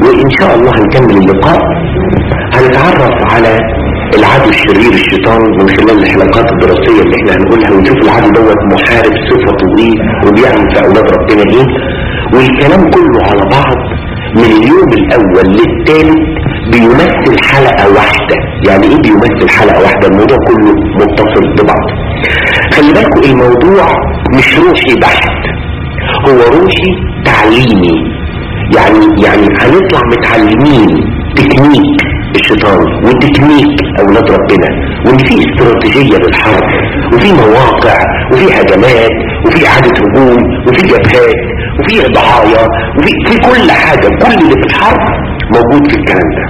وإن شاء الله هنكمل اللقاء هنتعرف على العدو الشرير الشيطان من خلال الحلقات الدراسية اللي احنا هنقولها ونشوف العدو دوت محارب صفته ايه وبيعمل في اولاد ربنا ايه والكلام كله على بعض من اليوم الاول للثالث بيمثل حلقة واحدة يعني ايه بيمثل حلقة واحدة الموضوع كله متصل ببعض خلي بالكم الموضوع مش روحي بحت هو روحي تعليمي يعني يعني هنطلع متعلمين تكنيك الشيطان وتكنيك اولاد ربنا وان في استراتيجية للحرب وفي مواقع وفي هجمات وفي اعادة هجوم وفي جبهات وفي ضحايا وفي في كل حاجة كل اللي في الحرب موجود في الكلام ده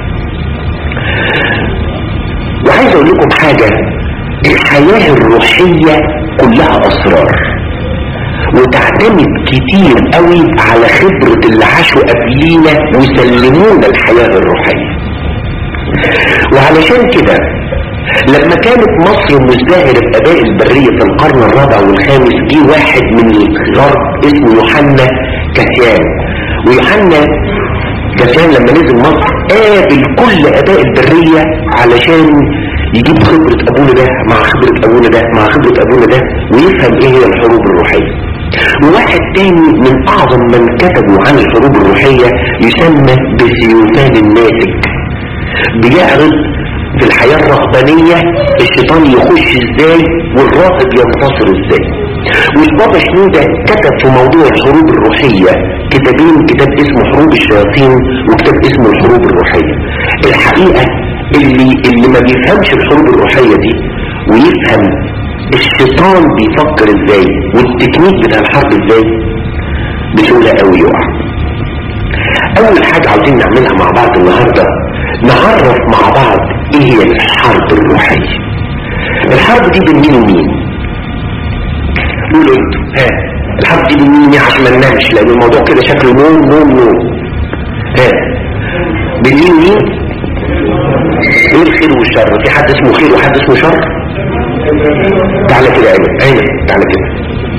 وعايز اقول لكم حاجة الحياة الروحية كلها اسرار وتعتمد كتير قوي على خبرة اللي عاشوا قبلينا وسلمونا الحياة الروحية وعلشان كده لما كانت مصر مزدهرة بأداء البرية في القرن الرابع والخامس جه واحد من الغرب اسمه يوحنا كاسيان ويوحنا كاسيان لما نزل مصر قابل كل أداء البرية علشان يجيب خبرة أبونا ده مع خبرة أبونا ده مع خبرة أبونا ده ويفهم إيه هي الحروب الروحية وواحد تاني من أعظم من كتبوا عن الحروب الروحية يسمى بسيوفان الناتج بيعرض في الحياة الرهبانية الشيطان يخش ازاي والراهب ينتصر ازاي والبابا شنودة كتب في موضوع الحروب الروحية كتابين كتاب اسمه حروب الشياطين وكتاب اسمه الحروب الروحية الحقيقة اللي, اللي ما بيفهمش الحروب الروحية دي ويفهم الشيطان بيفكر ازاي والتكنيك بتاع الحرب ازاي بسهولة قوي يقع اول حاجة عاوزين نعملها مع بعض النهاردة نعرف مع بعض ايه هي الحرب الروحية الحرب دي بين مين ومين قولوا انتوا ها الحرب دي بين مين ومين عشان ما ننامش لان الموضوع كده شكله نوم نوم نوم ها بين مين ومين ايه الخير والشر في حد اسمه خير وحد اسمه شر تعالى كده عينك عينك تعالى كده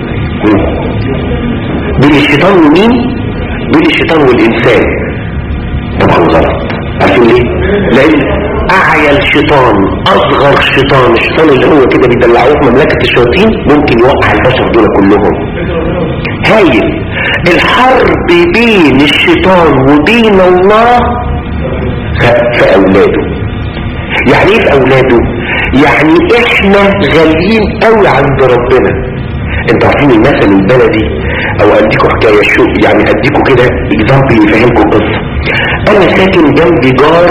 بين الشيطان ومين بين الشيطان والإنسان طبعا غلط عارفين ليه لأن أعيا الشيطان أصغر شيطان الشيطان اللي هو كده بيدلعوه في مملكة الشياطين ممكن يوقع البشر دول كلهم هايل الحرب بين الشيطان وبين الله في أولاده يعني ايه في أولاده يعني احنا غاليين قوي عند ربنا انتوا عارفين المثل البلدي او اديكوا حكايه شو يعني اديكوا كده اكزامبل يفهمكم القصه انا ساكن جنبي جار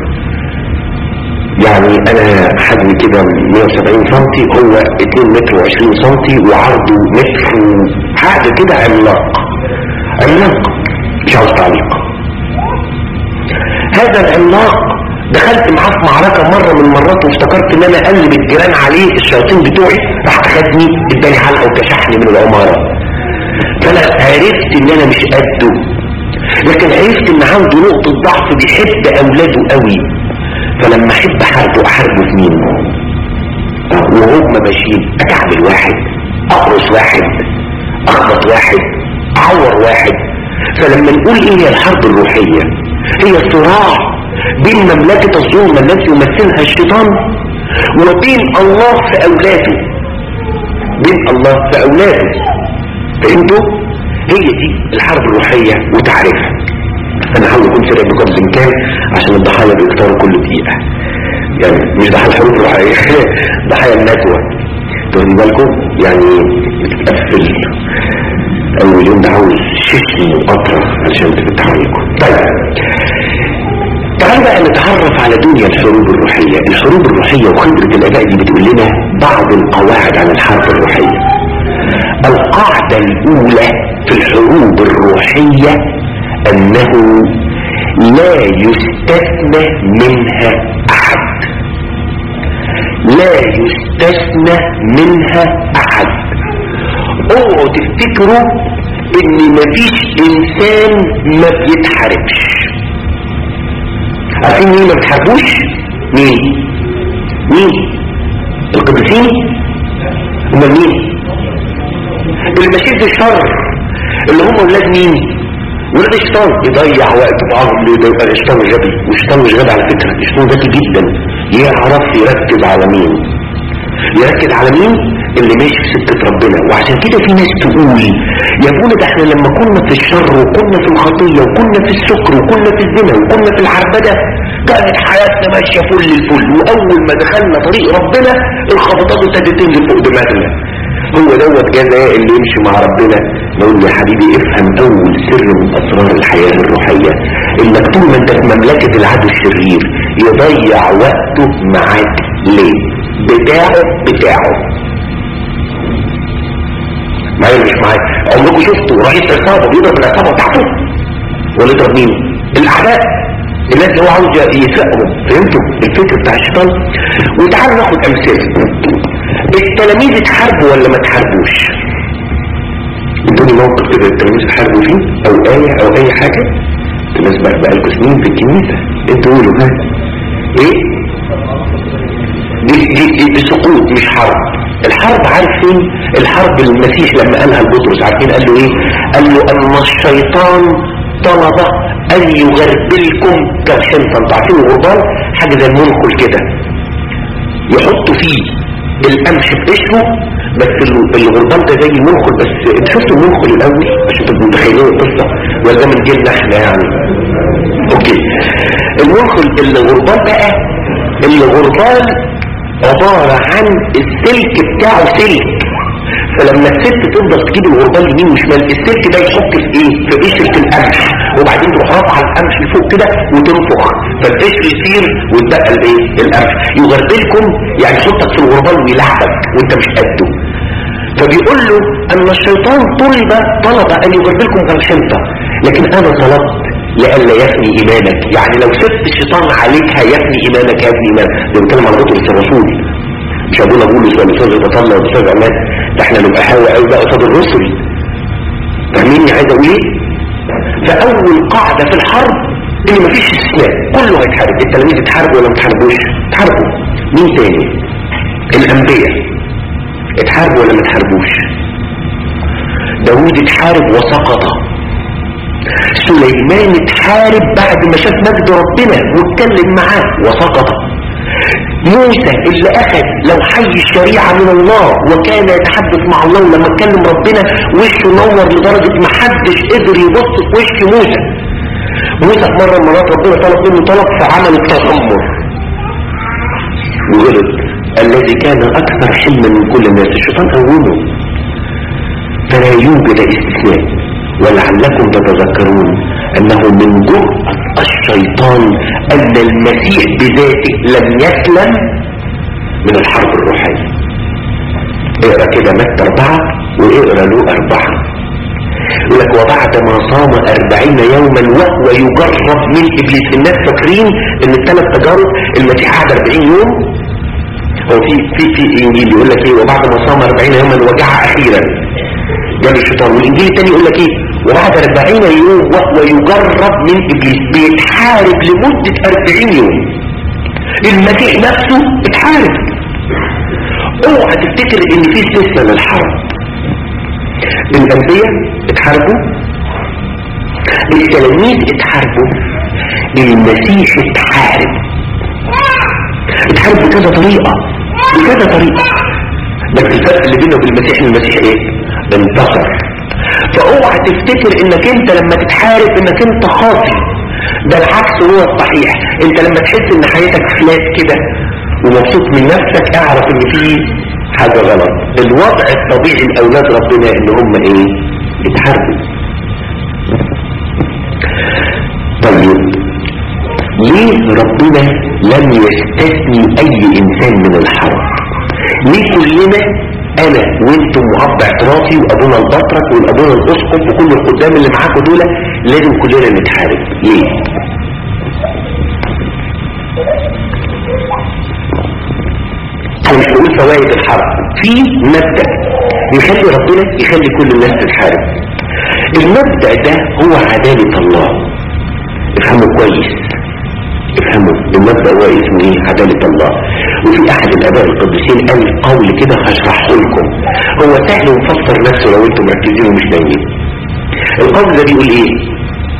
يعني انا حجمي كده 170 سم هو 2 متر و20 سم وعرضه متر حاجه كده عملاق عملاق مش عاوز تعليق هذا العملاق دخلت معاه في معركة مرة من المرات وافتكرت ان انا اقلب الجيران عليه الشياطين بتوعي راح اخدني اداني حلقة وكشحني من العمارة فانا عرفت ان انا مش قده لكن عرفت ان عنده نقطة ضعف بيحب اولاده قوي فلما احب احاربه احاربه في مين وهم ماشيين اكعبل واحد اقرص واحد اخبط واحد اعور واحد فلما نقول ايه هي الحرب الروحية هي صراع بين مملكة الظلم التي يمثلها الشيطان وبين الله في أولاده بين الله في أولاده فهمتوا؟ هي دي الحرب الروحية وتعرفها أنا هحاول أكون سريع بقدر الإمكان عشان الضحايا بيختاروا كل دقيقة يعني مش ضحايا الحروب الروحية ضحايا النجوى تاخدوا بالكم يعني بتتقفل أول يوم ده عاوز شتم وقطرة عشان تتحركوا طيب تعال بقى نتعرف على دنيا الحروب الروحية الحروب الروحية وخبرة الأداء دي بتقول لنا بعض القواعد عن الحرب الروحية القاعدة الأولى في الحروب الروحية أنه لا يستثنى منها أحد لا يستثنى منها أحد اوعوا تفتكروا ان مفيش انسان ما بيتحاربش عارفين مين ما بتحاربوش مين مين القديسين هم مين المسيح الشر اللي هم اولاد مين ولد الشيطان يضيع وقته في عقله يبقى الشيطان غبي والشيطان مش غبي على فكره الشيطان ذكي جدا يعرف يركز على مين يركز على مين اللي ماشي في سكه ربنا وعشان كده في ناس تقول يا ابونا ده احنا لما كنا في الشر وكنا في الخطيه وكنا في السكر وكنا في الزنا وكنا في العربده كانت حياتنا ماشيه فل الفل واول ما دخلنا طريق ربنا الخبطات ابتدت تنزل فوق دماغنا هو دوت جزاء اللي يمشي مع ربنا نقول له يا حبيبي افهم اول سر من اسرار الحياة الروحية انك طول ما انت في مملكة العدو الشرير يضيع وقته معاك ليه بتاعه بتاعه معايا مش معايا عمركم شفتوا رئيس عصابة بيضرب العصابة بتاعته ولا يضرب مين الاعداء الناس اللي هو عاوز يسرقهم فهمتوا الفكر بتاع الشيطان وتعالوا ناخد امثله التلاميذ اتحاربوا ولا ما اتحاربوش ادوني موقف كده التلاميذ اتحاربوا فيه او آية او اي حاجة الناس بقى بقالكوا سنين في الكنيسة انتوا قولوا ها ايه دي, دي, دي, دي سقوط مش حرب الحرب عارفين الحرب المسيح لما قالها لبطرس عارفين قال له ايه قال له ان الشيطان طلب ان يغربلكم كالخنفة انتوا عارفين الغربان حاجة زي المنخل كده يحطوا فيه القمح بقشره بس الغربان ده زي المنخل بس انت شفتوا المنخل الاول عشان تبقوا متخيلين القصه ولا ده من جيلنا احنا يعني اوكي المنخل الغربان بقى الغربان عباره عن السلك بتاعه سلك فلما الست تفضل تجيب الغربان يمين وشمال السلك ده يحط في ايه في قشره القمح وبعدين تروح رافعه القمح لفوق كده وتنفخ فالقشر يطير ويتبقى الايه القمح يغربلكم يعني يحطك في الغربان ويلعبك وانت مش قده فبيقول له ان الشيطان طلب طلب ان يغربلكم كالحنطه لكن انا طلبت لئلا يفني ايمانك يعني لو سبت الشيطان عليك هيفني ايمانك هيفني ايمانك ده بيتكلم على بطرس الرسول مش ابونا بولس ولا استاذ بطلة ولا استاذ عماد ده احنا نبقى حاوي قوي بقى قصاد الرسل فاهميني عايز اقول ايه فاول قاعدة في الحرب ان مفيش استثناء كله هيتحارب التلاميذ اتحاربوا ولا ما اتحاربوش اتحاربوا مين تاني الانبياء اتحاربوا ولا ما اتحاربوش داوود اتحارب وسقط سليمان اتحارب بعد ما شاف مجد ربنا واتكلم معاه وسقط موسى اللي اخذ لو حي الشريعة من الله وكان يتحدث مع الله لما اتكلم ربنا وشه نور لدرجة ما حدش قدر يبص في وش موسى موسى في مرة مرات ربنا طلب منه طلب فعمل التذمر وغلط الذي كان اكثر حلما من كل الناس الشيطان قومه فلا يوجد استثناء ولعلكم تتذكرون انه من جرأة الشيطان ان المسيح بذاته لم يسلم من الحرب الروحية اقرأ كده متى اربعة واقرأ له اربعة يقول لك وبعد ما صام اربعين يوما وهو يجرب من ابليس الناس فاكرين ان الثلاث تجارب المسيح قعد اربعين يوم هو في في في انجيل يقول لك ايه وبعد ما صام اربعين يوما وجع اخيرا جاب الشيطان والانجيل الثاني يقول لك ايه وبعد 40 يوم وهو يجرب من ابليس بيتحارب لمدة 40 يوم المسيح نفسه اتحارب اوعى تفتكر ان في استثناء للحرب الانبياء اتحاربوا التلاميذ اتحاربوا المسيح اتحارب اتحارب بكذا طريقة بكذا طريقة بس الفرق اللي بينه وبين المسيح المسيح ايه انتصر فاوعى تفتكر انك انت لما تتحارب انك انت خاطي ده العكس هو الصحيح انت لما تحس ان حياتك فلات كده ومبسوط من نفسك اعرف ان في حاجة غلط الوضع الطبيعي لاولاد ربنا ان هم ايه يتحاربوا طيب ليه ربنا لم يستثني اي انسان من الحرب ليه كلنا انا وانتم واب اعترافي وابونا البطرك والابونا الاسقف وكل القدام اللي معاكم دول لازم كلنا نتحارب ليه انا مش بقول فوائد الحرب في مبدأ يخلي ربنا يخلي كل الناس تتحارب المبدأ ده هو عدالة الله افهموا كويس افهموا المبدأ هو اسمه ايه عدالة الله وفي احد الاباء القديسين قال قول كده هشرحه لكم هو سهل ومفسر نفسه لو انتم مركزين ومش نايمين القول ده بيقول ايه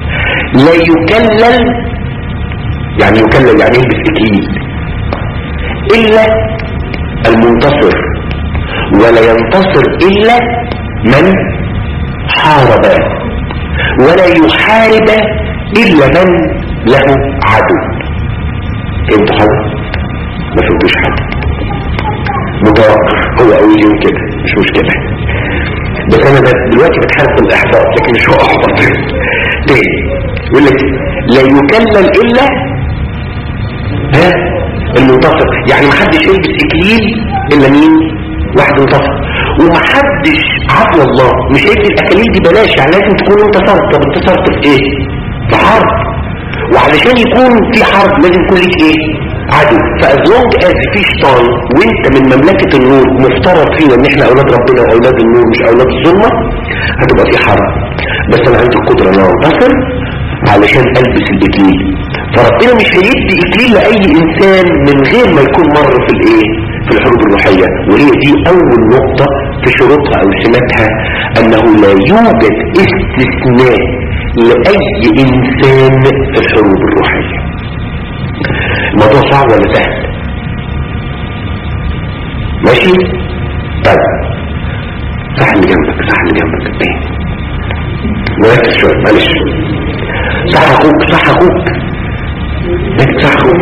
لا يكلل يعني يكلل يعني يلبس اكليل الا المنتصر ولا ينتصر الا من حارب ولا يحارب الا من له عدو فهمت حاجه ما فهمتوش حاجه متوقف هو او يوم كده مش مشكله بس انا دلوقتي بتحارب بالاحباط لكن مش هو احبط تاني يقول لك لا يكلل الا ها المنتصر يعني ما حدش يلبس اكليل الا مين واحد منتصر ومحدش عفو الله مش هيدي الاكاليل دي بلاش يعني لازم تكون انتصرت طب انتصرت في ايه في حرب وعلشان يكون في حرب لازم يكون ليك ايه عدو فاز لونج از في شيطان وانت من مملكه النور مفترض فينا ان احنا اولاد ربنا واولاد النور مش اولاد الظلمه هتبقى في حرب بس انا عندي القدره ان انا انتصر علشان البس الاكليل فربنا مش هيدي اكليل لاي انسان من غير ما يكون مر في الايه في الحروب الروحيه وهي دي اول نقطه في شروطها او سماتها انه لا يوجد استثناء لاي انسان في الحروب الروحيه الموضوع صعب ولا سهل ماشي طيب صح اللي جنبك صح اللي جنبك ايه مركز شويه معلش صح اخوك صح اخوك صح اخوك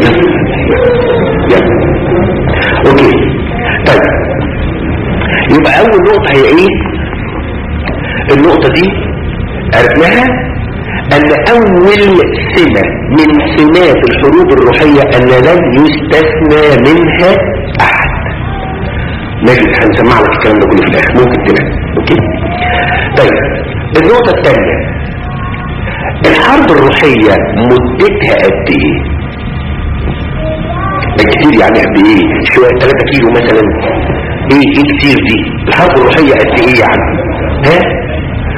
يلا اوكي طيب يبقى اول نقطه هي ايه النقطه دي عرفناها ان اول سمة من سمات الحروب الروحية ان لن يستثنى منها احد نجد هنسمع لك الكلام ده كله في الاخر ممكن تنام اوكي طيب النقطة الثانية الحرب الروحية مدتها قد ايه كتير يعني قد ايه شوية 3 كيلو مثلا ايه ايه كتير دي الحرب الروحية قد ايه يعني ها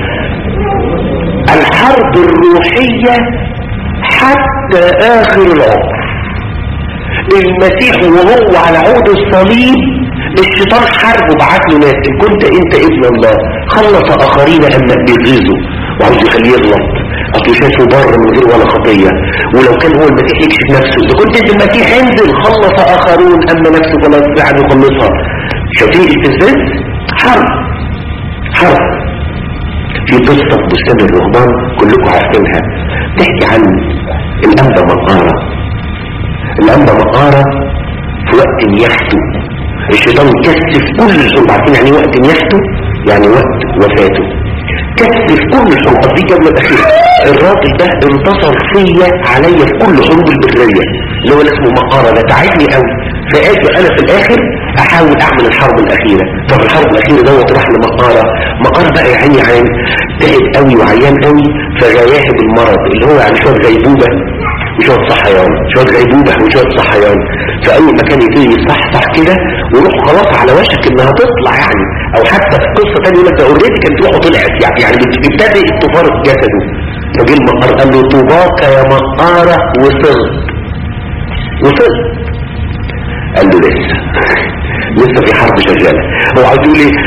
الحرب الروحية حتى آخر العمر المسيح وهو على عود الصليب الشيطان حاربه بعت له ناس ان كنت انت ابن الله خلص اخرين اما بيغيظوا وعاوز يخليه يغلط اصل شايفه بره من غير ولا خطيه ولو كان هو المسيح يكشف نفسه اذا كنت انت المسيح انزل خلص اخرون اما نفسه فلا يستطيع ان يخلصها شايفين الاستفزاز حرب حرب في قصة بستان الرهبان كلكم عارفينها تحكي عن الأنبا مقارة الأنبا مقارة في وقت يخته الشيطان كثف كل الحروب عارفين يعني وقت يخته يعني وقت وفاته كثف كل الحروب دي جملة أخيرة الراجل ده انتصر فيا عليا في كل حروب البرية اللي هو اسمه مقارة ده تعبني قوي فاجي انا في الاخر احاول اعمل الحرب الاخيرة طب الحرب الاخيرة دوت راح لمقارة مقارة بقى يا عيني عين تعب قوي وعيان قوي فغياه بالمرض اللي هو يعني شوية غيبوبة وشوية صحيان شوية غيبوبة وشوية صحيان فاول ما كان يبتدي يصحصح كده وروح خلاص على وشك انها تطلع يعني او حتى في قصة تانية يقول لك ده اوريدي كانت روحه طلعت يعني يعني بيبتدي تفارق جسده فجه المقار قال له طوباك يا مقارة وصلت وصلت قال له لسه لسه في حرب شغالة هو عاوز يقول ايه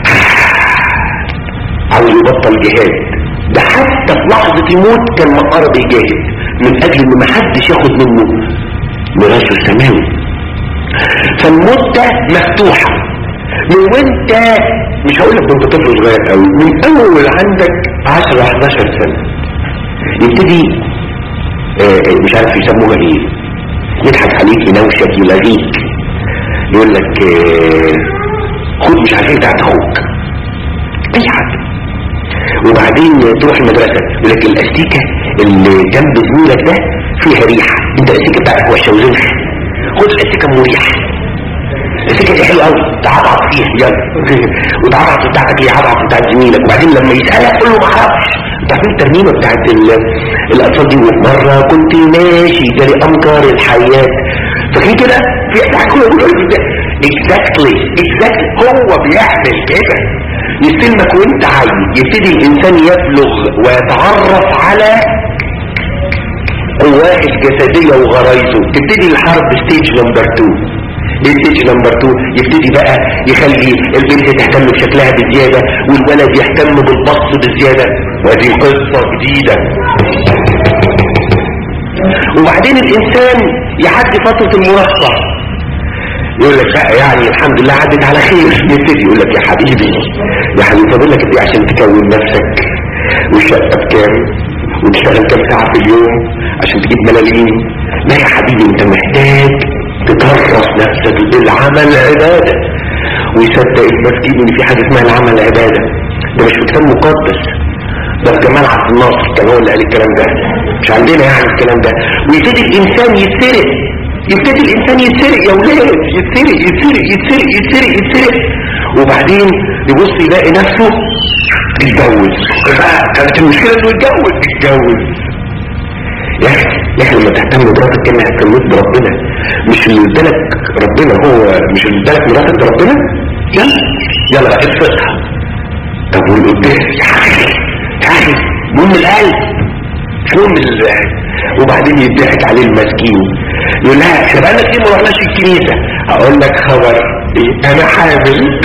عاوز يبطل جهاد ده حتى في لحظة يموت كان مقارة بيجاهد من اجل ان محدش ياخد منه ميراثه السماوي فالمدة مفتوحة من وانت مش هقول لك كنت طفل صغير قوي من اول عندك 10 11 سنة يبتدي آه مش عارف يسموها ايه يضحك عليك ينوشك يلغيك يقول لك آه خد مش عارف ايه بتاعت اخوك اي حاجه وبعدين تروح المدرسه يقول لك الاستيكه اللي جنب زميلك ده فيها ريحه انت الاستيكه بتاعتك وحشه وزنخ خد الاستيكه مريحه الاستيكه دي حلوه قوي تعبط فيها يلا وتعبط بتاعتك هي عبط بتاعت زميلك وبعدين لما يسالك قول له ما اعرفش انت عارفين الترنيمه بتاعت الاطفال دي مره كنت ماشي جري امطار الحياه فاكرين كده في احنا كله بيقول كده اكزاكتلي اكزاكتلي هو بيعمل كده يستلمك وانت عايز يبتدي الانسان يبلغ ويتعرف على قواه الجسدية وغرايزه تبتدي الحرب ستيج نمبر 2 ستيج نمبر 2 يبتدي بقى يخلي البنت تهتم بشكلها بزيادة والولد يهتم بالبص بزيادة وهذه قصة جديدة وبعدين الانسان يعدي فترة المراهقة يقول لك بقى يعني الحمد لله عدت على خير يبتدي يقول لك يا حبيبي يا حبيبي فاضل لك ايه عشان تكون نفسك والشقه بكام وتشتغل كام ساعه في اليوم عشان تجيب ملاليم لا يا حبيبي انت محتاج تكرس نفسك بالعمل عباده ويصدق المسكين ان في حاجه اسمها العمل عباده ده مش في كتاب مقدس ده في جمال عبد الناصر كان هو اللي قال الكلام ده مش عندنا يعني الكلام ده ويبتدي الانسان يتسرق يبتدي الانسان يتسرق يا ولاد يتسرق يتسرق يتسرق يتسرق يتسرق وبعدين يبص يلاقي نفسه يتجوز بقى كانت المشكله انه يتجوز يتجوز يا اخي يا اخي لما تهتم بدراستك كانك اهتميت بربنا مش اللي ادالك ربنا هو مش اللي ادالك مراتك ده ربنا يلا يلا بقى اتفقها طب والقدام يا اخي يا اخي مهم القلب مش مهم ال- وبعدين يضحك عليه المسكين يقول لها احنا بقالنا كتير ما رحناش الكنيسه اقول لك خبر إيه؟ انا حامل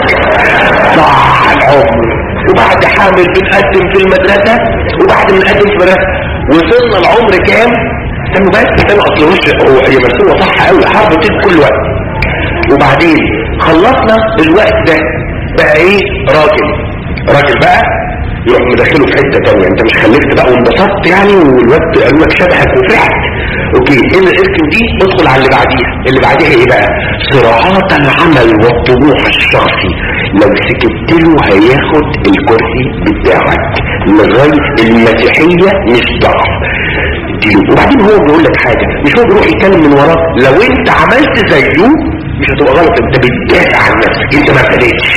ضاع العمر وبعد حامل بنقدم في المدرسه وبعد ما نقدم في المدرسه وصلنا العمر كام استنوا بس استنوا اصل وش هو هي مرسومه صح قوي حرب بتيجي كل وقت وبعدين خلصنا الوقت ده بقى ايه راجل راجل بقى يروح مدخله في حته تانية انت مش خلفت بقى وانبسطت يعني والوقت قال لك شبهك وفرحت اوكي ان اركن دي ادخل على اللي بعديها اللي بعديها ايه بقى صراعات العمل والطموح الشخصي لو سكت له هياخد الكرسي بتاعك لغايه المسيحيه مش ضعف اديله وبعدين هو بيقول لك حاجه مش هو بيروح يتكلم من وراك لو انت عملت زيه مش هتبقى غلط انت بتدافع عن نفسك انت ما ابتديتش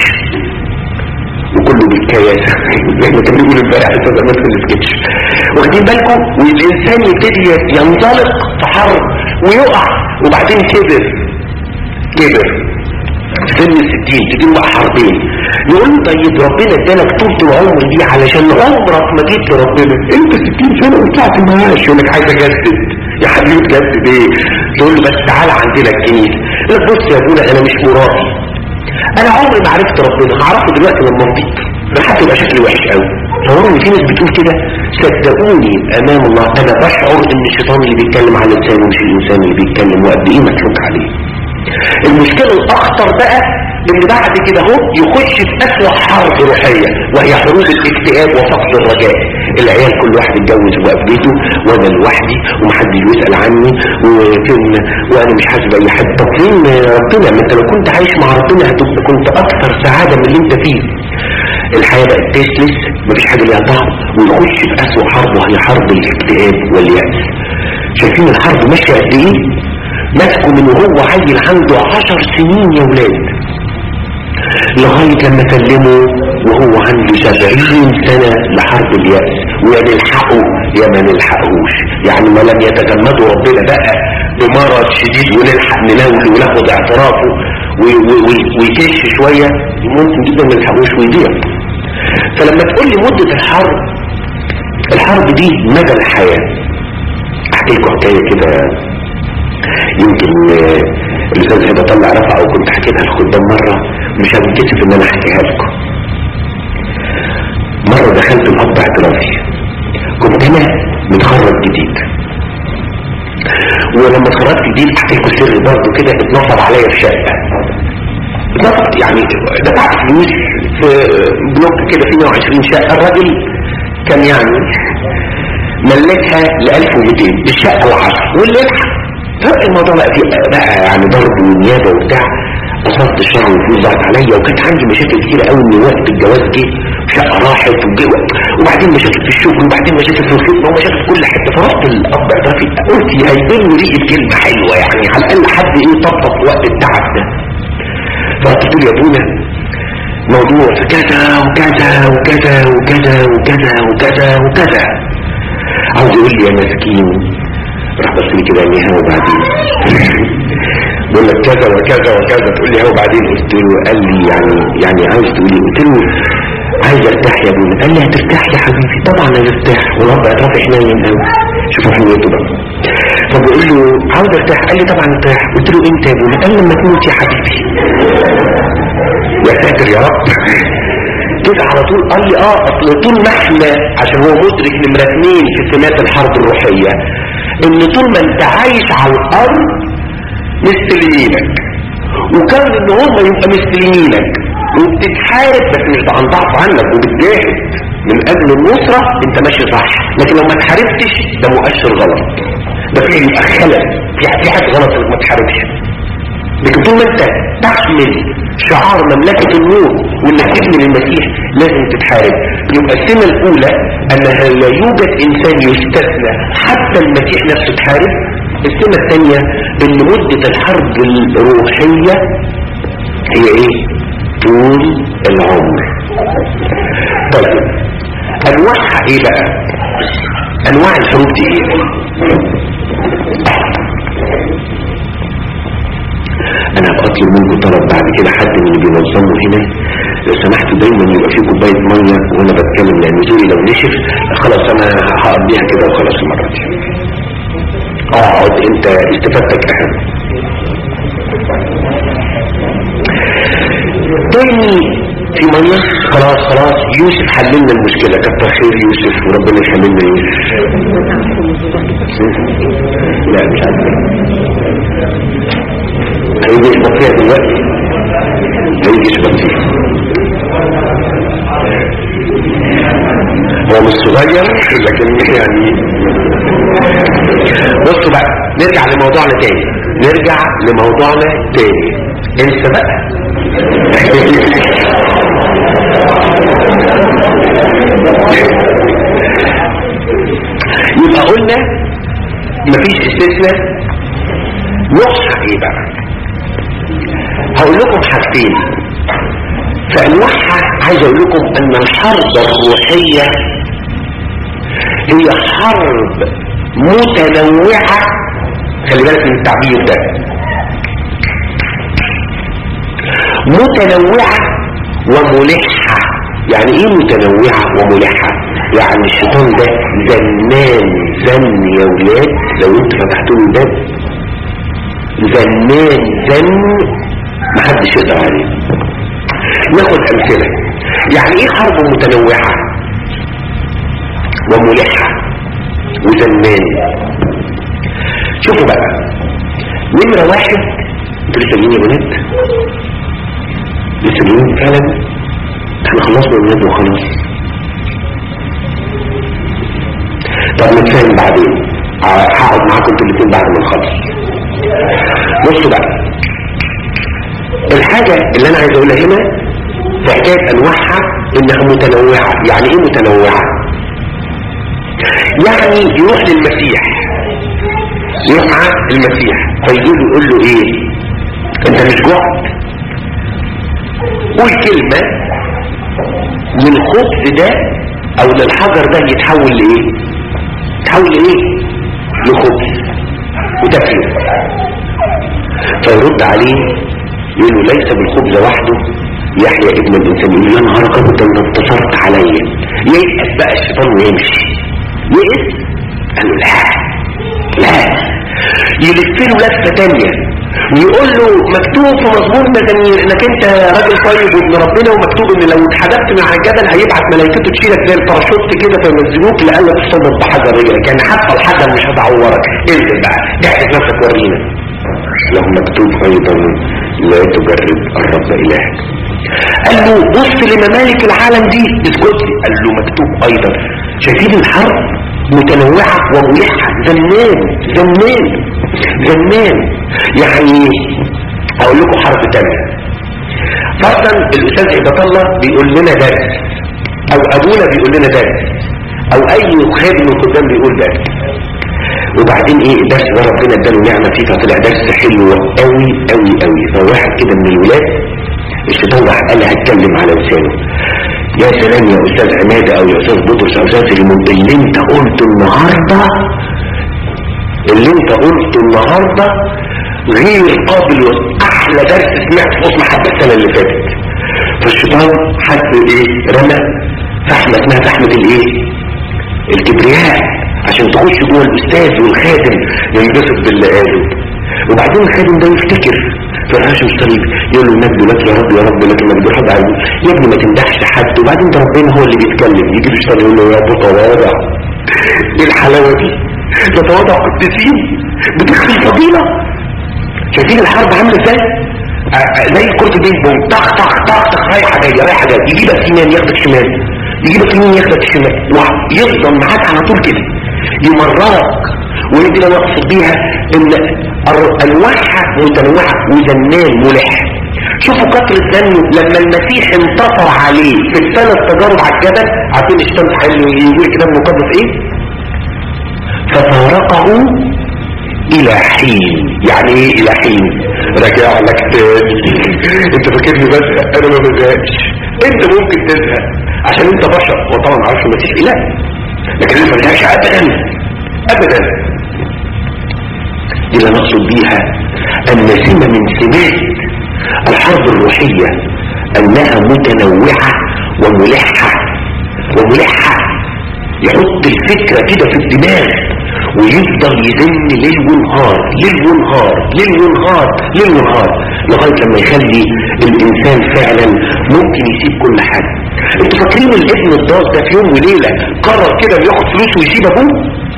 وكله بالكياسة زي ما كان بيقول امبارح استاذ احمد في السكتش واخدين بالكم والانسان يبتدي ينطلق في حرب ويقع وبعدين كبر كبر في سن الستين تجيب بقى حربين يقول له طيب ربنا ادالك طول العمر دي علشان عمرك ما جيت لربنا انت 60 سنه وطلعت معاش يقول لك عايز اجدد يا حبيبي تجدد ايه تقول له بس تعالى عندنا الكنيسه يقول لك بص يا ابونا انا مش مرائي انا عمري ما عرفت ربنا هعرفه دلوقتي لما افضيك ده حتى يبقى شكلي وحش قوي تصوروا ان في ناس بتقول كده صدقوني امام الله انا بشعر ان الشيطان اللي بيتكلم على لسانه مش الانسان اللي بيتكلم وقد ايه متروك عليه المشكله الاخطر بقى ان بعد كده هو يخش في اسوأ حرب روحيه وهي حروب الاكتئاب وفقد الرجاء العيال كل واحد اتجوز وبقى في بيته وانا لوحدي ومحدش بيسال عني وفين وانا مش حاسس باي حد طب فين ربنا ما انت لو كنت عايش مع ربنا هتبقى كنت اكثر سعاده من اللي انت فيه الحياه بقت تسلس مفيش حاجه ليها طعم ويخش في اسوأ حرب وهي حرب الاكتئاب واليأس شايفين الحرب ماشيه قد ايه ماسكه من وهو عيل عنده عشر سنين يا ولاد لغاية لما كلمه وهو عنده سبعين سنة لحرب اليأس ويا نلحقه يا ما نلحقهوش يعني ما لم يتجمدوا ربنا بقى بمرض شديد ونلحق نلول وناخد اعترافه وي- وي- وي- ويكش شوية ممكن جدا ما نلحقوش ويضيع فلما تقول لي مدة الحرب الحرب دي مدى الحياة احكي لكم حكاية كده يمكن آه، الاستاذ هبه طلع رفع وكنت حكيتها الخدام مره مش هنكسف ان انا احكيها لكم مره دخلت الاب اعترافي كنت انا متخرج جديد ولما اتخرجت جديد احكي لكم سر برضه كده اتنصب عليا في شقه اتنصب يعني دفعت فلوس في بلوك كده فيه 120 شقه الراجل كان يعني ملكها ل 1200 الشقه العشر واللي يضحك فرق الموضوع بقى فيه بقى يعني ضرب ونيابه وبتاع قصرت الشهر والفلوس ضاعت عليا وكانت عندي مشاكل كتيره قوي من وقت الجواز جه شقه راحت وجه وبعدين مشاكل في الشغل وبعدين مشاكل في الخدمه ومشاكل في كل حته فرحت الاب اعترافي قلت هيبين لي كلمه حلوه يعني على الاقل حد ايه طبطب في وقت التعب ده فرحت قلت له يا ابونا موضوع في كذا وكذا وكذا وكذا وكذا وكذا وكذا عاوز يقول لي يا مسكين راح بس لي كده ليها وبعدين بقول لك كذا وكذا وكذا تقول لي ها وبعدين قلت له قال لي يعني يعني عايز تقول لي قلت له عايز ارتاح يا ابونا قال لي هترتاح يا حبيبي طبعا هترتاح ورب اعتراف حنين قوي شوفوا حنيته بقى فبقول له عاوز ارتاح قال لي طبعا ارتاح قلت له امتى يا ابونا قال لي لما تموت يا حبيبي يا ساتر يا رب كده على طول قال لي اه اصل طول ما احنا عشان هو مدرك نمرة اتنين في سمات الحرب الروحية ان طول ما انت عايش على الارض مستلمينك وكان ان هم يبقى مستلمينك وبتتحارب بس مش عن ضعف عنك وبتجاهد من اجل النصرة انت ماشي صح لكن لو ما تحاربتش ده مؤشر غلط ده فيه يبقى خلل في حاجة غلط انك ما تحاربش لكن طول ما انت تحمل شعار مملكة النور وانك تبني للمسيح لازم تتحارب يبقى السنة الاولى انها لا يوجد انسان يستثنى حتى المسيح نفسه تحارب السنة الثانية ان مدة الحرب الروحية هي ايه طول العمر طيب انواعها ايه بقى انواع الحروب دي ايه انا هطلب منكم طلب بعد كده حد من اللي بينظموا هنا لو سمحتوا دايما يبقى في كوبايه ميه وانا بتكلم لان زوري لو نشف خلاص انا هقضيها كده وخلاص المره دي اقعد انت استفادتك اهم تاني في ميه خلاص خلاص يوسف حللنا المشكله كتر خير يوسف وربنا يحللنا يوسف لا مش عارف هيجي يشبط فيها دلوقتي هيجي يشبط فيها هو مش صغير لكن يعني بصوا بقى نرجع لموضوعنا تاني نرجع لموضوعنا تاني انسى بقى يبقى قلنا مفيش استثناء نقصها ايه بقى هقول لكم حاجتين فانواعها عايز اقول لكم ان الحرب الروحية هي حرب متنوعة خلي بالك من التعبير ده متنوعة وملحة يعني ايه متنوعة وملحة يعني الشيطان ده زنان زن يا ولاد لو انتوا فتحتوا له الباب زنان زن محدش يقدر عليه ناخد امثله يعني ايه حرب متنوعه وملحه وزنان شوفوا بقى نمره واحد انتوا لسه جايين يا بنات لسه جايين فعلا احنا خلصنا الولاد وخلاص طب نتفاهم بعدين هقعد معاكم انتوا الاثنين بعد ما نخلص بصوا بقى الحاجة اللي انا عايز اقولها هنا في حكاية انواعها انها متنوعة يعني ايه متنوعة يعني يروح للمسيح يروح مع المسيح فيقول له يقول له ايه انت مش جعت قول كلمة والخبز ده او للحجر ده يتحول لايه يتحول لايه لخبز وتاكله فيرد عليه يقول له ليس بالخبز وحده يحيى ابن الانسان يقول يا نهار ابيض انت انتصرت عليا ييأس بقى الشيطان ويمشي يئس قال له لا لا يلف له لفه ثانيه ويقول له مكتوب في مزمور مزامير انك انت راجل طيب وابن ربنا ومكتوب ان لو اتحدفت من على الجبل هيبعت ملائكته تشيلك زي الباراشوت كده فينزلوك لألا تصدم بحجر رجلك يعني حتى الحجر مش هتعورك انزل بقى احرق نفسك ورينا له مكتوب ايضا لا تجرب الرب الهك قال له بص لممالك العالم دي اسكت لي قال له مكتوب ايضا شايفين الحرب متنوعة وملحة زمان زمان زمان يعني هقول لكم حرف تانية فرضا الاستاذ عباد الله بيقول لنا درس او ابونا بيقول لنا درس او اي خادم من الخدام بيقول درس وبعدين ايه الدرس ده ربنا اداله نعمه فيه فطلع درس حلو قوي قوي قوي فواحد كده من الولاد الشيطان راح قال لي هتكلم على لسانه يا سلام يا استاذ عماد او يا استاذ بطرس او استاذ المن- اللي انت قلته النهارده اللي انت قلته النهارده غير قابل احلى درس سمعت في اصل حتى السنه اللي فاتت فالشيطان حس ايه رمى فحمه اسمها فحمه الايه الكبرياء عشان تخش جوه الاستاذ والخادم ينبسط باللي قاله وبعدين الخادم ده يفتكر في الراشم الصليب يقول له المجد لك يا رب يا رب لك المجد حد عايز يا ابني ما تمدحش حد وبعدين ده ربنا هو اللي بيتكلم يجي له الشيطان يقول له يا ابو تواضع ايه الحلاوه دي ده تواضع قديسين بتخفي الفضيله شايفين الحرب عامله ازاي زي كرة البيت بوم طخ طخ طخ طخ رايحة جاية رايحة جاية يجيبك يمين ياخدك شمال يجيبك يمين ياخدك شمال يفضل معاك على طول كده يمررك وهي دي اللي اقصد بيها ان انواعها متنوعة وزنان ملح شوفوا كتر الزن لما المسيح انتصر عليه في الثلاث تجارب على الجبل عارفين الشمس حلو يقول الكتاب المقدس ايه ففارقه الى حين يعني ايه الى حين رجع لك تاني انت فاكرني بزهق انا ما بزهقش انت ممكن تزهق عشان انت بشر وطبعا عارف ما فيش اله لكن انا ما بزهقش ابدا ابدا دي اللي نقصد بيها ان سمة من سمات الحرب الروحية انها متنوعة وملحة وملحة يحط الفكرة كده في الدماغ ويفضل يزن ليل ونهار ليل ونهار ليل ونهار ليل ونهار لغاية لما يخلي الانسان فعلا ممكن يسيب كل حاجة انتوا فاكرين الابن الضال ده في يوم وليلة قرر كده ياخد فلوس ويسيب ابوه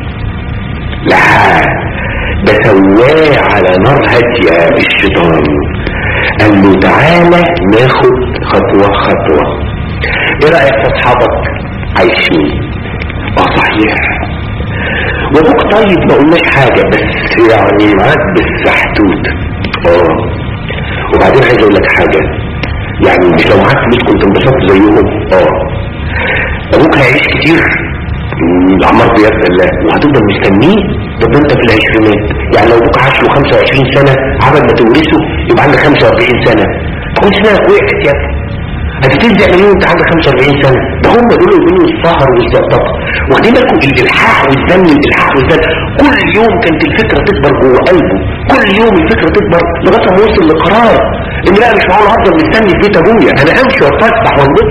لا ده سواه على نار هادية الشيطان قال له تعالى ناخد خطوة خطوة ايه رأيك في اصحابك عايشين اه صحيح وابوك طيب ما قلناش حاجة بس يعني معاك بالسحتوت اه وبعدين عايز اقول لك حاجة يعني مش لو معاك فلوس كنت انبسطت زيهم اه ابوك هيعيش كتير العمار بيد الله وهتفضل مستنيه طب انت في العشرينات يعني لو ابوك عاش له 25 سنة عمل ما تورثه يبقى عندك 45 سنة تكون سنة وقعت يا ابني هتتلزق منين وانت عندك 45 سنة ده هم دول يقولوا السهر والزقططة واخدين بالكم الالحاح والزن الالحاح والزن كل يوم كانت الفكرة تكبر جوه قلبه كل يوم الفكرة تكبر لغاية ما وصل لقرار ان لا مش معقول هفضل مستني في بيت ابويا انا امشي واتفسح وانبسط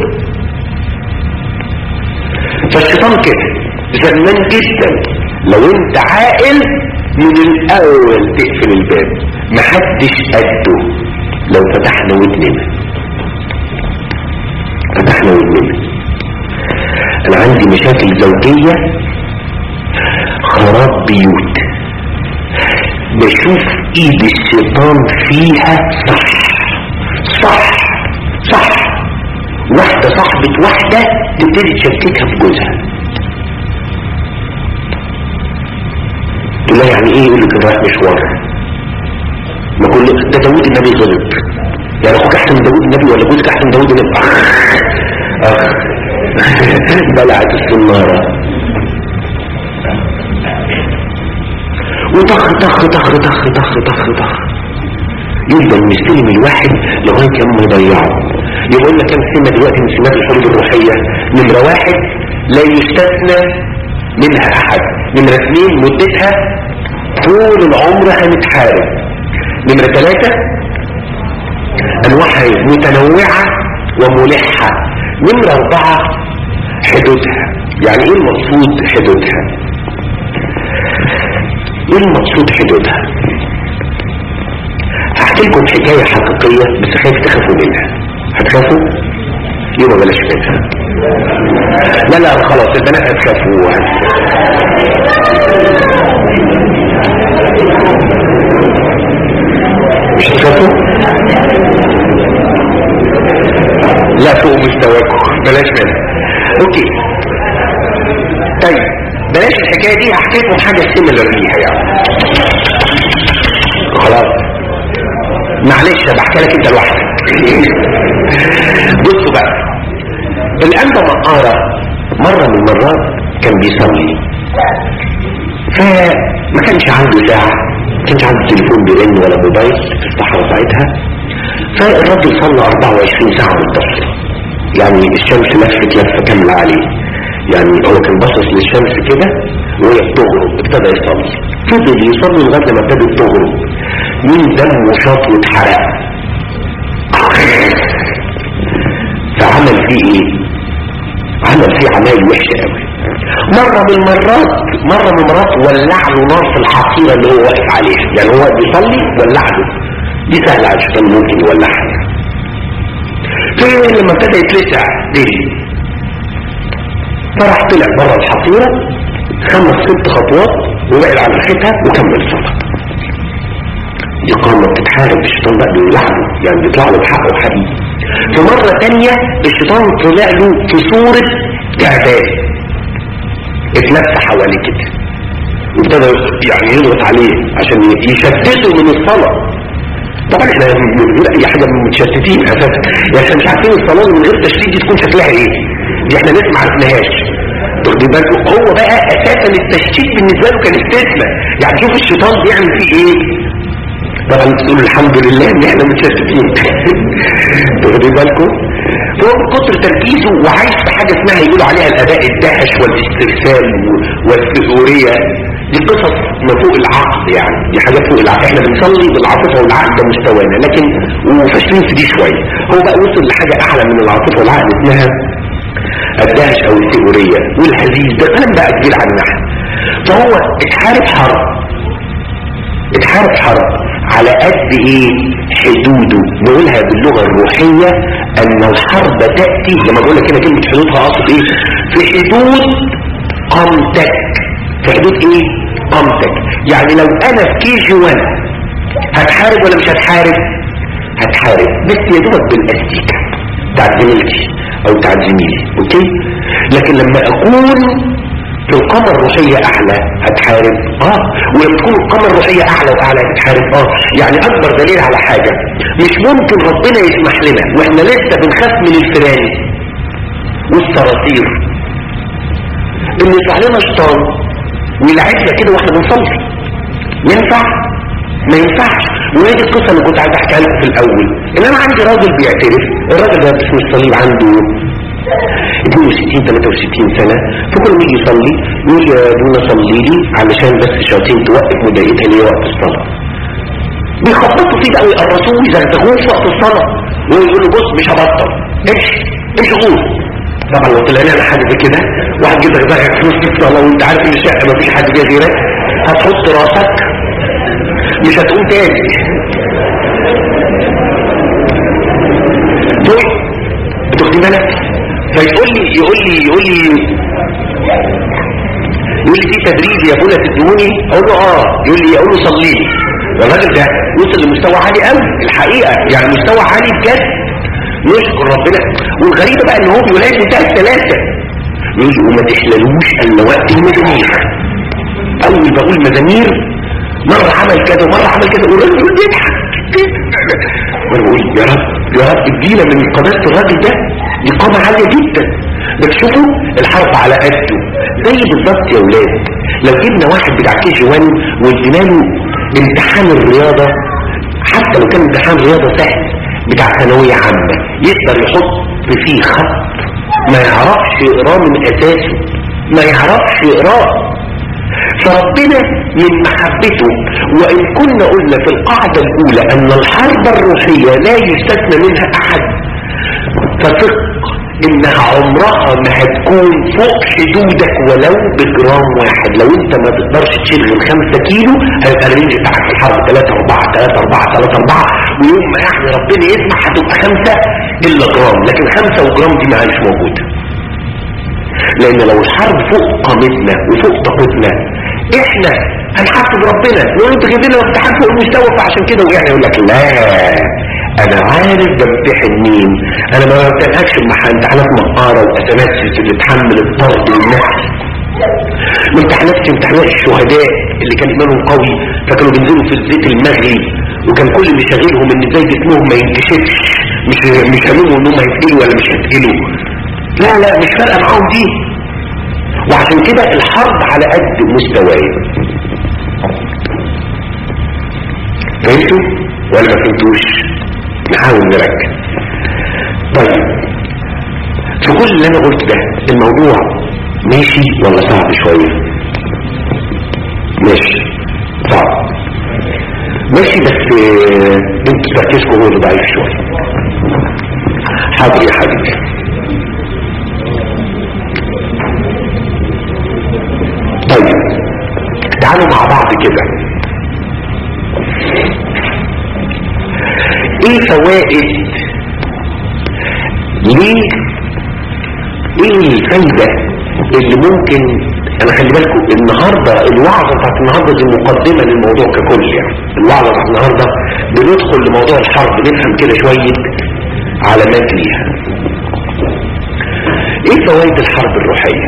فالشيطان كده زمان جدا لو انت عاقل من الاول تقفل الباب محدش قده لو فتحنا ودننا فتحنا ودننا انا عندي مشاكل زوجية خراب بيوت بشوف ايد الشيطان فيها صح صح صح واحدة صاحبة واحدة تبتدي تشككها في جوزها تقول لها يعني ايه يقول لك رايح مشوار ما كل ده داوود النبي غلط يعني اخوك احسن من داوود النبي ولا جوزك احسن من داوود النبي اخ اخ بلعت السنارة وطخ طخ طخ طخ طخ طخ طخ يفضل مستلم الواحد لغاية لما يضيعه يقول لك كم سمة دلوقتي من سمات الحروب الروحية نمرة واحد لا يستثنى منها احد نمرة اثنين مدتها طول العمر هنتحارب نمرة ثلاثة انواعها متنوعة وملحة نمرة اربعة حدودها يعني ايه المقصود حدودها ايه المقصود حدودها هحكي لكم حكاية حقيقية بس خايف تخافوا منها هتخافوا يبقى بلاش منها لا لا خلاص البنات هتخافوا مش هتخافوا لا فوق مستواكم بلاش منها اوكي طيب بلاش الحكاية دي هحكي لكم حاجة سيميلر ليها يعني خلاص معلش بحكي لك انت لوحدك بصوا بقى الانبا مقارة مرة من المرات كان بيصلي فما كانش عنده ساعة ما كانش عنده تليفون بيرن ولا موبايل في الصحراء ساعتها فالراجل صلى 24 ساعة متصلة يعني الشمس لفت لفة كاملة عليه يعني هو كان باصص للشمس كده وهي بتغرب ابتدى يصلي فضل يصلي لغايه لما ابتدت تغرب مين دمه شاط واتحرق فعمل فيه ايه عمل فيه عمايل وحشه قوي مرة من المرات مرة من المرات ولع له نار في الحصيرة اللي هو واقف عليها يعني هو بيصلي ولع له دي سهلة على الشيطان ممكن يولعها فين لما ابتدى يتلسع ليه فراح طلع بره الحصيرة خمس ست خطوات وبعد عن ريحتها وكمل صلاة دي قامة بتتحارب الشيطان بقى بيولعه يعني بيطلع له بحقه حقيقي في مرة تانية الشيطان طلع له في صورة تعبان اتلف حواليه كده وابتدى يعني يضغط عليه عشان يشتته من الصلاة طبعا احنا بنقول اي حاجة من متشتتين اساسا يعني احنا مش عارفين الصلاة من غير تشتيت دي تكون شكلها ايه دي احنا لسه ما عرفناهاش واخدين بالكم هو بقى اساسا التشتيت بالنسبه له كان استثناء يعني شوف الشيطان بيعمل فيه ايه طبعا تقول الحمد لله ان احنا متشتتين واخدين بالكم فهو من كتر تركيزه وعايش في حاجه اسمها يقولوا عليها الاداء الدهش والاسترسال والثوريه دي قصص ما فوق العقل يعني دي حاجات فوق العقل احنا بنصلي بالعاطفه والعقل ده مستوانا لكن وفاشلين في دي شويه هو بقى وصل لحاجه اعلى من العاطفه والعقل اسمها الدهش او الثورية والهزيز ده كلام بقى كبير عن النحو فهو اتحارب حرب اتحارب حرب على قد ايه حدوده نقولها باللغة الروحية ان الحرب تأتي لما بقول لك هنا كلمة حدودها اقصد ايه في حدود قامتك في حدود ايه قامتك يعني لو انا في كي جي 1 هتحارب ولا مش هتحارب هتحارب بس يا دوبك بالاستيكة بتاعت زميلتي او بتاعت زميلي اوكي لكن لما اكون في القامة الروحية اعلى هتحارب اه ولما تكون القامة الروحية اعلى واعلى هتحارب اه يعني اكبر دليل على حاجة مش ممكن ربنا يسمح لنا واحنا لسه بنخاف من الفيران والصراصير ان يطلع لنا شيطان ويلعبنا كده واحنا بنصلي ينفع ما ينفعش وهي دي القصه اللي كنت عايز احكيها لكم في الاول ان انا عندي راجل بيعترف الراجل ده باسم الصليب عنده 62 63 سنه فكل ما يجي يصلي يقول يا ابونا صلي لي علشان بس الشياطين توقف مضايقتها ليه وقت الصلاه بيخبطوا فيه بقى ويقرصوه ويزغزغوه في وقت الصلاه ويقول له بص مش هبطل امشي امشي غور طبعا لو طلعنا على حاجه زي كده واحد جه دغدغك في نص الصلاه وانت عارف ان الشقه مفيش حد جاي غيرك هتحط راسك مش هتقوم تاني طيب بتاخدي بالك فيقول لي يقول لي يقول لي يقول لي في تدريب يا ابونا تدوني اقول له اه يقول لي اقول له صلي لي الراجل ده وصل لمستوى عالي قوي الحقيقه يعني مستوى عالي بجد نشكر ربنا والغريبه بقى ان هو بيقول لي منتهى الثلاثه يقول لي وما تحللوش الا وقت المزامير اول بقول مزامير مرة عمل كذا ومرة عمل كذا والراجل يقول بيضحك وانا بقول يا رب يا رب ادينا من قداسة الراجل ده دي قامة عالية جدا بس شوفوا الحرب على قده زي بالظبط يا ولاد لو جبنا واحد بتاع كي جي 1 وادينا له امتحان الرياضة حتى لو كان امتحان رياضة سهل بتاع ثانوية عامة يقدر يحط فيه خط ما يعرفش يقراه من اساسه ما يعرفش يقراه فربنا من محبته وإن كنا قلنا في القاعدة الأولى أن الحرب الروحية لا يستثنى منها أحد فثق إنها عمرها ما هتكون فوق حدودك ولو بجرام واحد لو أنت ما تقدرش تشيل غير 5 كيلو هيبقى الرينج بتاعك في الحرب 3 4 3 4 3 4 ويوم ما يعني ربنا يسمح هتبقى 5 إلا جرام لكن 5 وجرام دي ما مش موجودة لأن لو الحرب فوق قامتنا وفوق طاقتنا احنا هنحاسب ربنا نقول انت جايب لنا امتحان فوق المستوى فعشان كده وقعنا يقول لك لا انا عارف بمتحن مين انا ما بمتحنكش امتحانات مقاره واسمات اللي تحمل الطرد والنفس ما امتحنتش امتحانات الشهداء اللي كان ايمانهم قوي فكانوا بينزلوا في الزيت المغلي وكان كل اللي شاغلهم ان ازاي جسمهم ما ينكشفش مش مش هاممهم انهم هيتقلوا ولا مش هيتقلوا لا لا مش فارقه معاهم دي وعشان كده الحرب على قد مستواي فهمتوا ولا ما فهمتوش نحاول نركز طيب في كل اللي انا قلت ده الموضوع ماشي ولا صعب شوية ماشي صعب ماشي بس انتوا تركيزكم هو اللي ضعيف شوية حاضر يا حبيبي طيب تعالوا مع بعض كده ايه فوائد ليه ايه الفايدة اللي ممكن انا خلي بالكم النهاردة الوعظة بتاعت النهاردة دي مقدمة للموضوع ككل يعني الوعظة بتاعت النهاردة بندخل لموضوع الحرب نفهم كده شوية علامات ليها ايه فوائد الحرب الروحية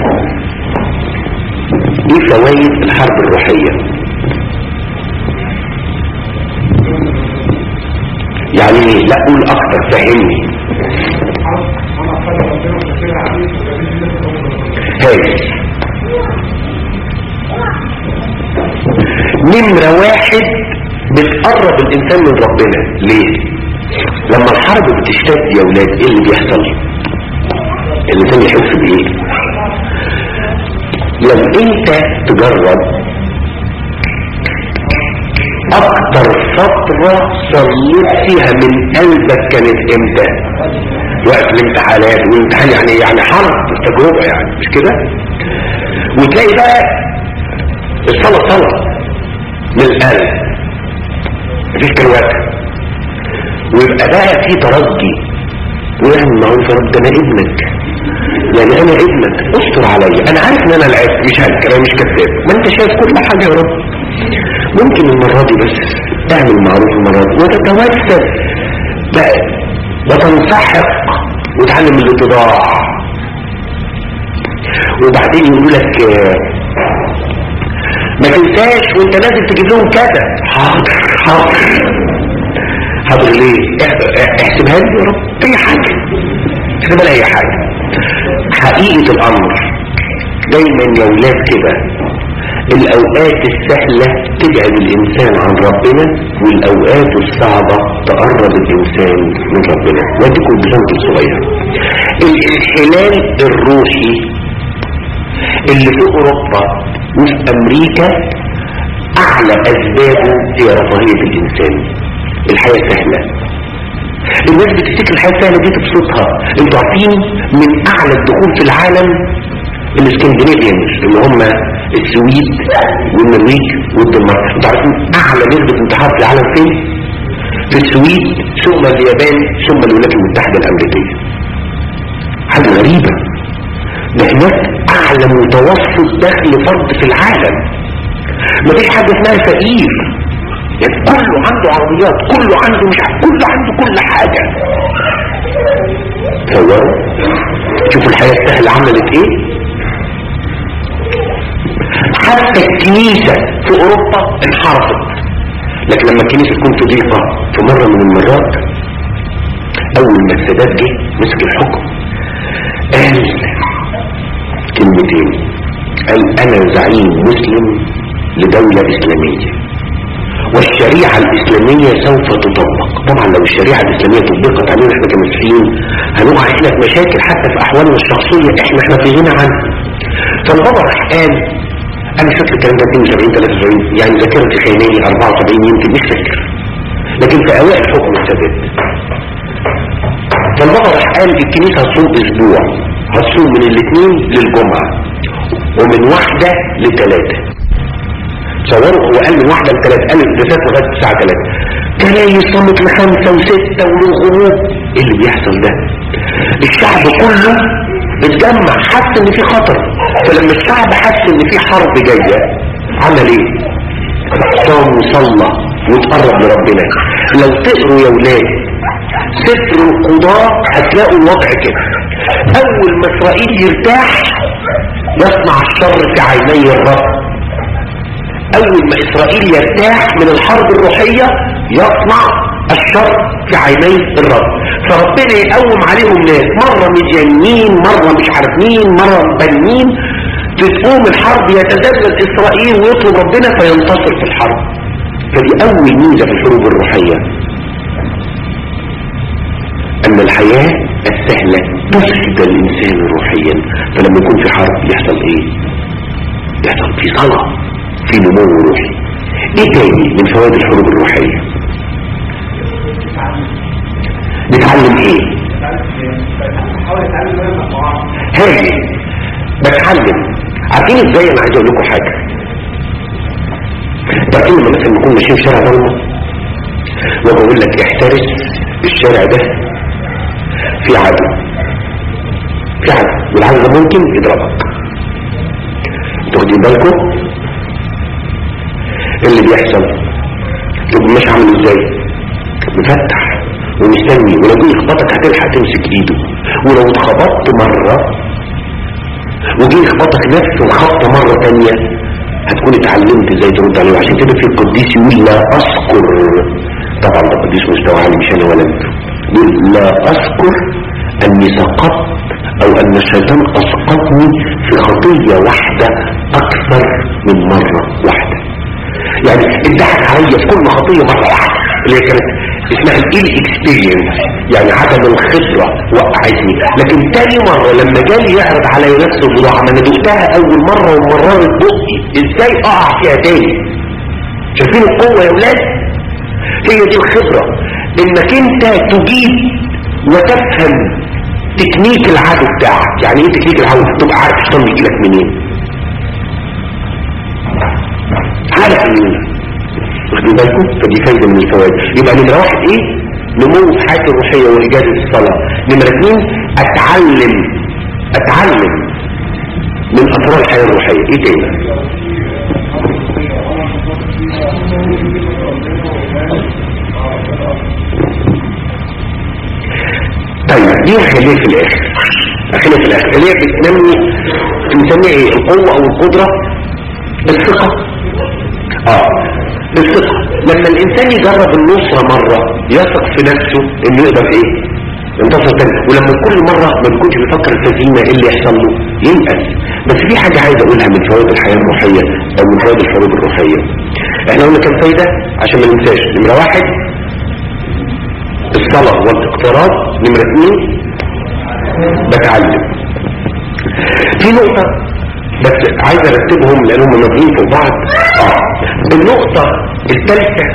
ايه فوائد الحرب الروحية يعني ايه لا قول اكتر فهمني هاي نمرة واحد بتقرب الانسان من ربنا ليه لما الحرب بتشتد يا ولاد ايه اللي بيحصل الانسان يحس بايه لو انت تجرب اكتر فترة صليت فيها من قلبك كانت امتى وقت الامتحانات والامتحان يعني يعني حرب تجربة يعني مش كده وتلاقي بقى الصلاة صلاة من القلب مفيش كروات ويبقى بقى في ترجي ويعني ما هو رب ده انا ابنك يعني انا ابنك استر عليا انا عارف ان انا لعبت مش هنكر انا مش كذاب ما انت شايف كل حاجة يا رب ممكن المرة دي بس تعمل معروف المرة دي وتتوسل بقى وتنسحق وتعلم الاتضاع وبعدين يقول لك ما تنساش وانت لازم تجيب لهم كذا حاضر حاضر حاضر ليه احسبها لي يا رب اي حاجة احسبها لي اي حاجة حقيقة الامر دايما يا ولاد كده الاوقات السهلة تبعد الانسان عن ربنا والاوقات الصعبة تقرب الانسان من ربنا واديكم بزنط صغير الانحلال الروحي اللي في اوروبا وفي امريكا اعلى اسبابه هي رفاهية الانسان الحياة سهلة الناس بتفتكر الحياة سهلة دي تبسطها انتوا عارفين من اعلى الدخول في العالم الاسكندنافيانز اللي هم السويد والنرويج والدنمارك انتوا عارفين اعلى نسبة انتحار في العالم فين في السويد ثم اليابان ثم الولايات المتحدة الامريكية حاجة غريبة ده هناك اعلى متوسط دخل فرد في العالم مفيش حاجة اسمها فقير يعني كله عنده عربيات كله عنده مش عارف كله عنده كل حاجة تصوروا شوفوا الحياة السهلة عملت ايه حتى الكنيسة في اوروبا انحرفت لكن لما الكنيسة تكون تضيفة في مرة من المرات اول ما السادات جه مسك الحكم قال كلمتين قال انا زعيم مسلم لدولة اسلامية والشريعة الإسلامية سوف تطبق طبعا لو الشريعة الإسلامية طبقت علينا احنا كمسلمين هنقع احنا في مشاكل حتى في أحوالنا الشخصية احنا احنا في غنى عنها فالبابا راح قال أنا فاكر الكلام ده 72 73 يعني ذاكرتي خيالية 74 يمكن مش فاكر لكن في أوائل حكم السادات فالبابا راح قال الكنيسة هتصوم أسبوع هتصوم من الاثنين للجمعة ومن واحدة لثلاثة تصوروا هو قال من واحدة لثلاثة قال الرسالة لغاية الساعة ثلاثة كلاي صمت لخمسة وستة وللغروب ايه اللي بيحصل ده الشعب كله اتجمع حس ان في خطر فلما الشعب حس ان في حرب جاية عمل ايه صام وصلى وتقرب لربنا لو تقروا يا ولاد سفر القضاء هتلاقوا الوضع كده اول ما اسرائيل يرتاح يصنع الشر في عيني الرب اول ما اسرائيل يرتاح من الحرب الروحية يصنع الشر في عيني الرب فربنا يقوم عليهم ناس مرة مجانين مرة مش عارف مين مرة مبنين تقوم الحرب يتذلل اسرائيل ويطلب ربنا فينتصر في الحرب فدي اول ميزة في الحروب الروحية ان الحياة السهلة تفسد الانسان روحيا فلما يكون في حرب يحصل ايه يحصل في صلاة في نمو روحي ايه تاني من فوائد الحروب الروحية بتعلم ايه هاي بتعلم عارفين ازاي انا عايز اقول لكم حاجة تعرفين لما مثلا نكون ماشيين في شارع ضلمه وبقول لك احترس الشارع ده في عدو في عدو والعدو ده ممكن يضربك تاخدين بالكم اللي بيحصل تبقى مش عامل ازاي مفتح ومستني ولو جه يخبطك هتلحق تمسك ايده ولو اتخبطت مرة وجه يخبطك نفس الخبطة مرة تانية هتكون اتعلمت ازاي ترد عليه وعشان كده في القديس يقول لا اذكر طبعا ده قديس مستوى عالي مش انا ولا انت يقول لا اذكر اني سقطت او ان الشيطان اسقطني في خطية واحدة اكثر من مرة واحدة يعني ادعك عليا في كل خطية مرة واحدة اللي هي كانت اسمها الايل اكسبيرينس يعني عدم الخبرة وقعتني لكن تاني مرة لما جالي يعرض علي نفس البضاعة ما انا دقتها اول مرة ومررت بقي ازاي اقع فيها تاني شايفين القوة يا ولاد هي دي الخبرة انك انت تجيب وتفهم تكنيك العدو بتاعك يعني ايه تكنيك العدو تبقى عارف الشيطان بيجيلك منين عارف منين واخدين بالكم فدي فايدة من الفوائد يبقى نمرة واحد ايه نمو في حياتي الروحية وإجازة الصلاة نمرة اثنين اتعلم اتعلم من أسرار الحياة الروحية ايه تاني طيب دي هخليها في الاخر هخليها في الاخر اللي هي بتنمي بنسميها ايه القوة او القدرة الثقة اه الثقة لما الانسان يجرب النصرة مرة يثق في نفسه انه يقدر ايه ينتصر تاني ولما كل مرة ما بيكونش بيفكر التزيينة ايه اللي يحصل له ييأس بس في حاجة عايز اقولها من فوائد الحياة الروحية او من فوائد الحروب الروحية احنا قلنا كام فايدة عشان ما ننساش نمرة واحد الصلاة والاقتراب نمرة اثنين بتعلم في نقطة بس عايز ارتبهم لانهم مبنيين في بعض اه النقطة الثالثة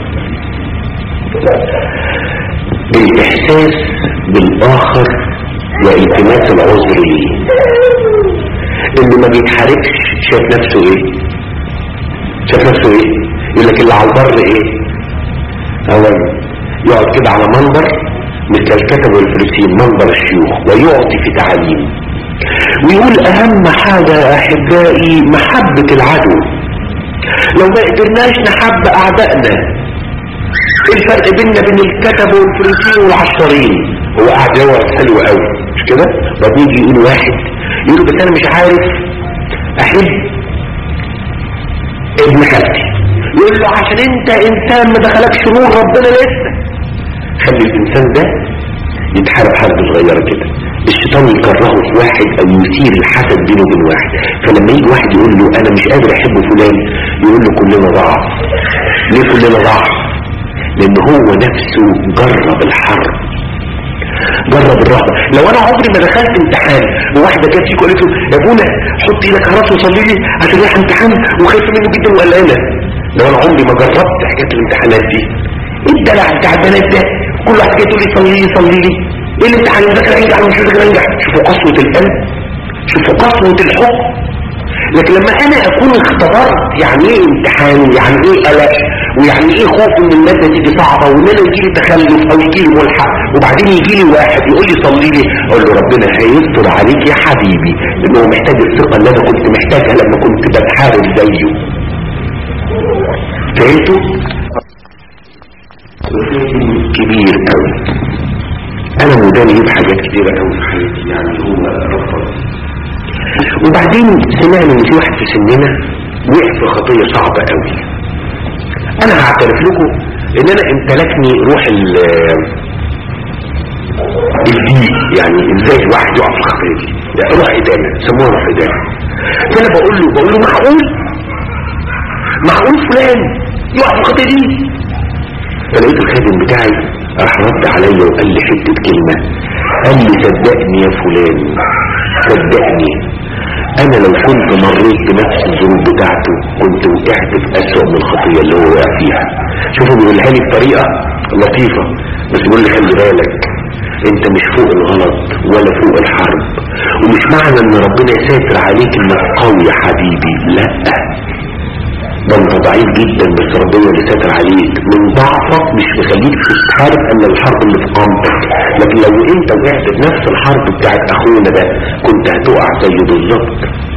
الاحساس بالاخر والتماس العذر ليه اللي ما بيتحركش شايف نفسه ايه شايف نفسه ايه يقول لك اللي على البر ايه اولا يقعد كده على منبر مثل الكتب والفلسطين منبر الشيوخ ويعطي في تعاليم ويقول اهم حاجة يا احبائي محبة العدو لو ما قدرناش نحب اعدائنا ايه الفرق بيننا بين الكتب والفلسطين والعشرين هو قاعد يوعد حلو قوي مش كده وبعدين يجي يقول واحد يقول بس انا مش عارف احب ابن خالتي يقول له عشان انت انسان ما دخلكش نور ربنا لسه خلي الانسان ده يتحارب حرب صغيرة كده الشيطان يكرهه في واحد او يثير الحسد بينه وبين واحد فلما يجي واحد يقول له انا مش قادر احب فلان يقول له كلنا ضعف ليه كلنا ضعف لان هو نفسه جرب الحرب جرب الرهبة لو انا عمري ما دخلت امتحان وواحدة جت فيك وقالت له يا ابونا حط ايدك على راسي وصلي لي عشان رايح امتحان وخايف منه جدا وقلقانه لو انا عمري ما جربت حكايه الامتحانات دي ايه الدلع بتاع البنات ده كل واحد جاي تقول لي صلي لي صلي لي ايه الامتحان ده انجح ومش فاكر انجح شوفوا قسوه القلب شوفوا قسوه الحب لكن لما انا اكون اختبرت يعني ايه امتحان ويعني ايه قلق ويعني ايه خوف ان الماده دي صعبه وان انا يجي لي تخلف او يجي لي ملحق وبعدين يجي لي واحد يقول لي صلي لي اقول له ربنا هيستر عليك يا حبيبي لانه محتاج الثقه اللي انا كنت محتاجها لما كنت بتحارب زيه فهمتوا؟ كبير قوي انا مداني بحاجات كتيرة قوي في حياتي يعني هو رفض وبعدين سمعنا ان في واحد في سننا وقع في خطية صعبة قوي انا هعترف لكم ان انا امتلكني روح ال الضيق يعني ازاي الواحد يقع في الخطية دي يعني روح ادانة سموها روح ادانة فانا بقول له بقول له معقول معقول فلان يقع في الخطية دي فلقيت الخادم بتاعي راح رد عليا وقال لي حتة كلمة قال لي صدقني يا فلان صدقني انا لو كنت مريت بنفس الظروف بتاعته كنت وقعت في اسوأ من الخطية اللي هو وقع فيها شوفوا بيقولها لي بطريقة لطيفة بس بيقول لي خلي بالك انت مش فوق الغلط ولا فوق الحرب ومش معنى ان ربنا ساتر عليك انك قوي يا حبيبي لا ده انت ضعيف جدا بس ربنا اللي ساتر عليك من ضعفك مش مخليك تحارب الا الحرب اللي في قامتك لكن لو انت وقعت في نفس الحرب بتاعت اخونا ده كنت هتقع زيه بالظبط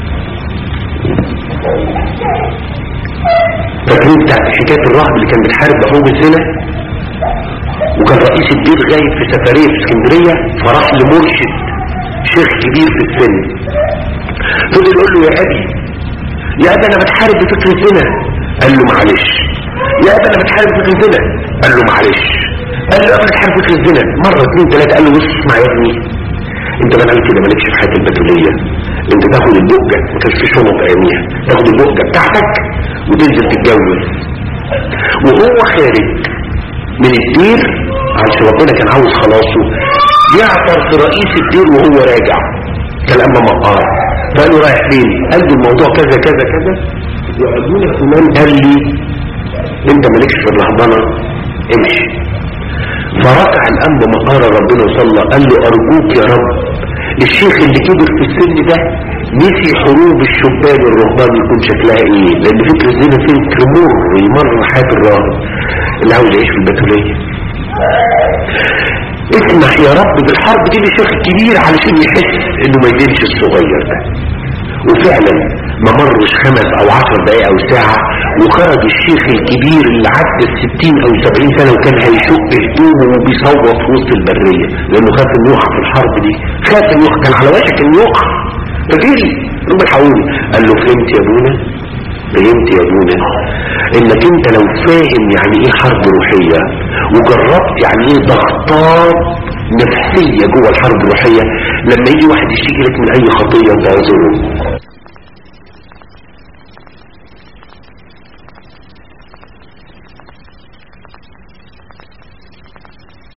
فاكرين بتاعت حكايه الراهب اللي كان بيتحارب باخوه بالزنا وكان رئيس الدين غايب في سفريه في اسكندريه فراح لمرشد شيخ كبير في السن فضل يقول له يا ابي يا ابي انا بتحارب بفكر الزنا قال له معلش يا ابي انا بتحارب بفكر الزنا قال له معلش قال له انا بتحارب بفكر الزنا مره اثنين ثلاثه قال له بص اسمع يا ابني انت ما قال كده مالكش في حياه البتوليه انت تاخد البقه ما كانش في شنط اياميها تاخد البقه بتاعتك وتنزل تتجوز وهو خارج من الدير علشان ربنا كان عاوز خلاصه يعثر في رئيس الدير وهو راجع كان اما مقار فقال له رايح فين قال له الموضوع كذا كذا كذا وابونا فلان قال لي انت مالكش في الرهبنه امشي فركع الانب مقار ربنا وصلى قال له ارجوك يا رب الشيخ اللي كبر في السن ده نسي حروب الشبان الرهبان يكون شكلها ايه لان فكر الزنا فكر مر يمر حياه الراهب اللي عاوز يعيش في البتوليه اسمح يا رب بالحرب دي للشيخ الكبير علشان يحس انه ما يدينش الصغير ده وفعلا ما مرش خمس او عشر دقايق او ساعة وخرج الشيخ الكبير اللي عدى الستين او سبعين سنة وكان هيشق هدومه وبيصوت في وسط البرية لانه خاف انه يقع في الحرب دي خاف انه يقع كان على وشك انه يقع فجري رب الحقوني قال له فهمت يا ابونا فهمت يا ابونا انك انت لو فاهم يعني ايه حرب روحية وجربت يعني ايه ضغطات نفسية جوه الحرب الروحية لما يجي واحد يشتكي لك من اي خطية وتعذره